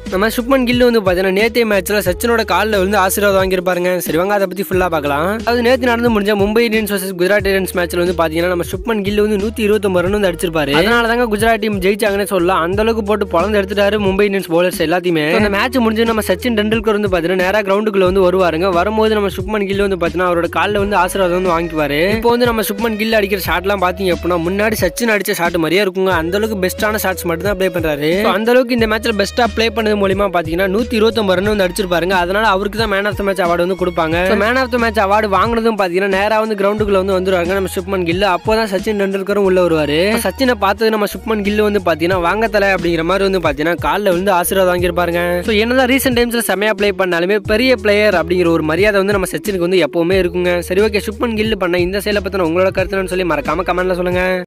நம்ம சுப்மன் கில் வந்து பாத்தீங்கன்னா நேத்தே மேட்ச்ல சச்சினோட காலில் வந்து ஆசீர்வாதம் வாங்கியிருப்பாருங்க சரி வாங்க அதை பத்தி ஃபுல்லா பார்க்கலாம் அது நேத்து நடந்து முடிஞ்ச Mumbai Indians versus Gujarat Indians மேட்ச்ல வந்து பாத்தீங்கன்னா நம்ம சுப்மன் கில் வந்து நூத்தி இருபத்தொன்பது ரன் வந்து அடிச்சிருப்பாரு அதனால தாங்க குஜராத் டீம் ஜெயிச்சாங்கன்னு சொல்லலாம் அந்த அளவுக்கு போட்டு பொழந்து எடுத்துட்டாரு மும்பை இந்தியன்ஸ் பவுலர்ஸ் எல்லாத்தையுமே So, அந்த மேட்ச் முடிஞ்சு நம்ம சச்சின் டெண்டுல்கர் வந்து பாத்தீங்கன்னா நேரா கிரவுண்டுக்குள்ள வந்து வருவாருங்க வரும்போது நம்ம சுப்மன் கில் வந்து பாத்தீங்கன்னா அவரோட காலில் வந்து ஆசீர்வாதம் வந்து வாங்கிக்குவாரு இப்போ வந்து நம்ம சுப்மன் கில் அடிக்கிற ஷாட்லாம் பாத்தீங்க அப்படின்னா முன்னாடி சச்சின் அடிச்ச ஷாட் மாதிரியே இருக்குங்க அந்த அளவுக்கு பெஸ்ட்டான ஷாட்ஸ் மட்டும் தான் ப்ளே பண்றாரு So, அந்த அளவுக்கு இந்த மேட்ச்ல பெஸ்ட்டா ப்ளே பண்ணது மூலியமா பாத்தீங்கன்னா நூத்தி இருபத்தொன்பது ரன் வந்து அடிச்சிருப்பாருங்க அதனால அவருக்கு தான் man of the match award வந்து கொடுப்பாங்க man of the match award வாங்கினதும் பாத்தீங்கன்னா நேரா வந்து கிரவுண்டுக்குள்ள வந்து வந்துருவாங்க நம்ம சுப்மன் கில் அப்போதான் சச்சின் டெண்டுல்கரும் உள்ள வருவாரு அப்ப சச்சினை பார்த்தது நம்ம சுப்மன் கில் வந்து பாத்தீங்கன்னா வாங்க தலை அப்படிங்கிற மாதிரி வந்து பாத்தீங்கன்னா காலில் வந்து ஆசீர்வாதம் வாங்கியிருப்பாருங்க ஸோ என்னதான் ரீசெண்ட் டைம்ஸ்ல செமையா ப்ளே பண்ணாலுமே பெரிய பிளேயர் அப்படிங்கிற ஒரு மரியாதை வந்து நம்ம சச்சினுக்கு வந்து எப்பவுமே இருக்குங்க சரி ஓகே சுப்மன் கில் பண்ண இந்த செயலை பத்தின உங்களோட கருத்துன்னு சொல்லி மறக்காம கமெண்ட்ல சொல்லுங்க